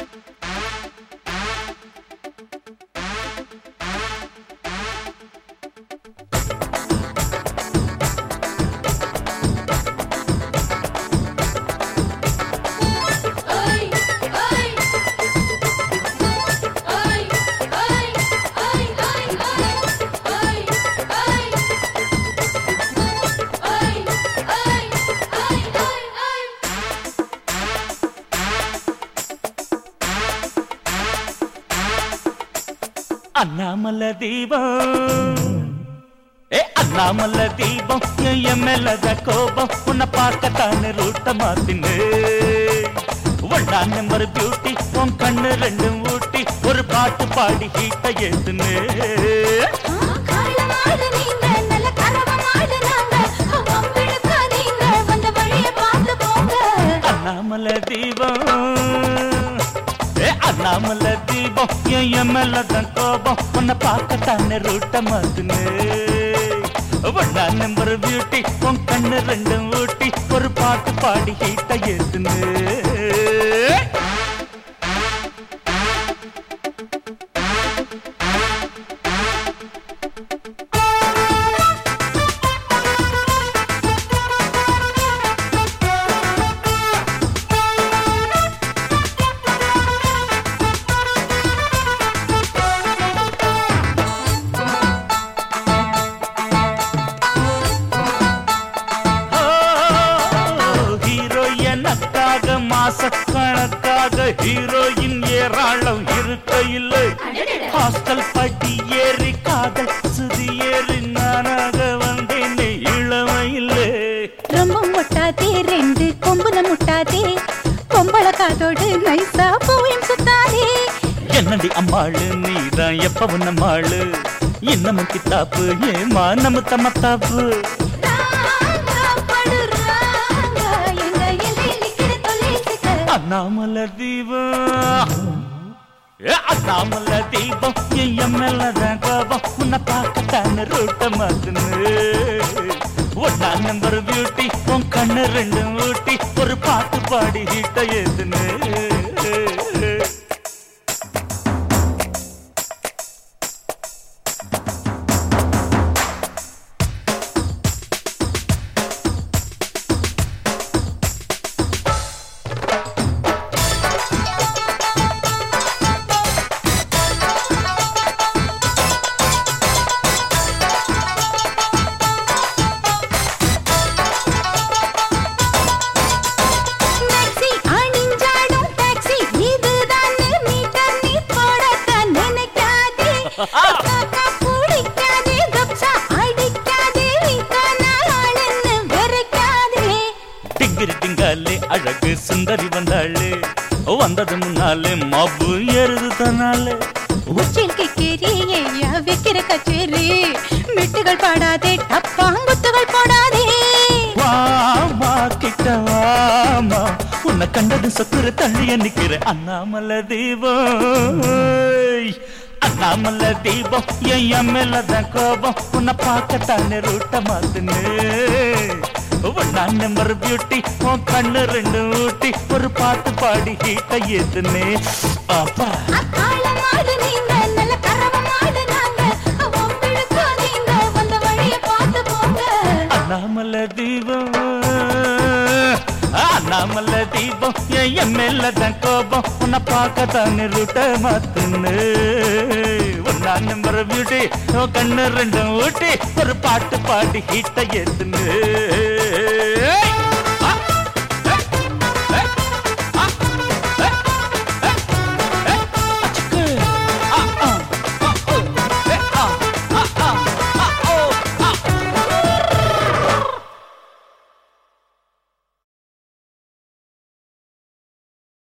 அண்ணாமல தீபம் ஏ அண்ணாமல தீபம் என் மேலத கோபம் உன்னை பார்க்கத்தானே ரூட்ட மாத்தின்னு ஒன்னா நம்பர் பியூட்டி உன் கண்ணு ரெண்டும் ஊட்டி ஒரு பாட்டு பாடி ஹீட்ட ஏத்துன்னு அண்ணாமல தீபம் ஏ அண்ணாமல தீபம் என் மேலதான் கோபம் உன்னை பார்க்கத்தானே ரூட்ட மாத்துன்னு ஒன்னா நம்பர் பியூட்டி உன் கண்ணு ரெண்டும் ஊட்டி ஒரு பாட்டு பாடி ஹீட்ட ஏத்துன்னு ஹீரோயினுக்காக மாசக்கணக்காக ஹீரோயின் ஏராளம் இருக்க இல்லை ஹாஸ்டல் பட்டி ஏறி காதல் சுதி ஏறி நானாக வந்தேனே இளமையிலே ரொம்ப முட்டாதே ரெண்டு கொம்புல முட்டாதே பொம்பள காதோடு நைசா போயும் சுத்தாதே என்னடி அம்மாளு நீதான் எப்பவும் நம்மாளு இன்னமும் கித்தாப்பு ஏமா நம்ம தம்மத்தாப்பு படுறாங்க எங்க எல்லை நிக்கிற தொலைச்சுக்க அண்ணாமல தீபம் ஏ அண்ணாமல தீபம் என் மேலதான் கோபம் உன்னை பார்க்கத்தான ரூட்ட மாத்துன்னு ஒன்னா நம்பர் பியூட்டி உன் கண்ணு ரெண்டும் ஊட்டி ஒரு பாட்டு பாடி ஹீட்ட ஏத்துன்னு டாக்ஸி அணிஞ்சாடும் டாக்ஸி இதுதான் மீட்டர் நீ போடத்தான் நினைக்காதே காக்கா பிடிக்காதே கப்சா அடிக்காதே வீட்டான ஆளுன்னு வெறுக்காதே டிங்கிரி டிங்காலே அழகு சுந்தரி வந்தாளே வந்தது முன்னாலே மப்பு ஏறுது தன்னாலே உச்சில் கிக்கேரி ஐயா வைக்கிற கச்சேரி மெட்டுகள் பாடாதே டப்பாங்குத்துகள் போடாதே வாமா கிட்ட வாமா உன்னை கண்டது சொத்துற தள்ளிய நிக்கிற அண்ணாமல தீபம் அண்ணாமல தீபம் என் மேலதான் கோபம் உன்னை பார்க்கத்தானே ரூட்ட மாத்துன்னு ஒன்னா நம்பர் பியூட்டி உன் கண்ணு ரெண்டு ஊட்டி ஒரு பாட்டு பாடி ஹீட்ட ஏத்துன்னு அப்பா அக்கால மாடு நீங்க நல்ல கரவ மாடு நாங்க உங்களுக்கு நீங்க வந்த வழிய பார்த்து போங்க அண்ணாமல தீபம் அண்ணாமல தீபம் என் மேலதான் கோபம் உன்னை பார்க்கத்தானே ரூட்ட மாத்துன்னு ஒன்னா நம்பர் பியூட்டி உன் கண்ணு ரெண்டும் ஊட்டி ஒரு பாட்டு பாடி ஹீட்ட ஏத்துன்னு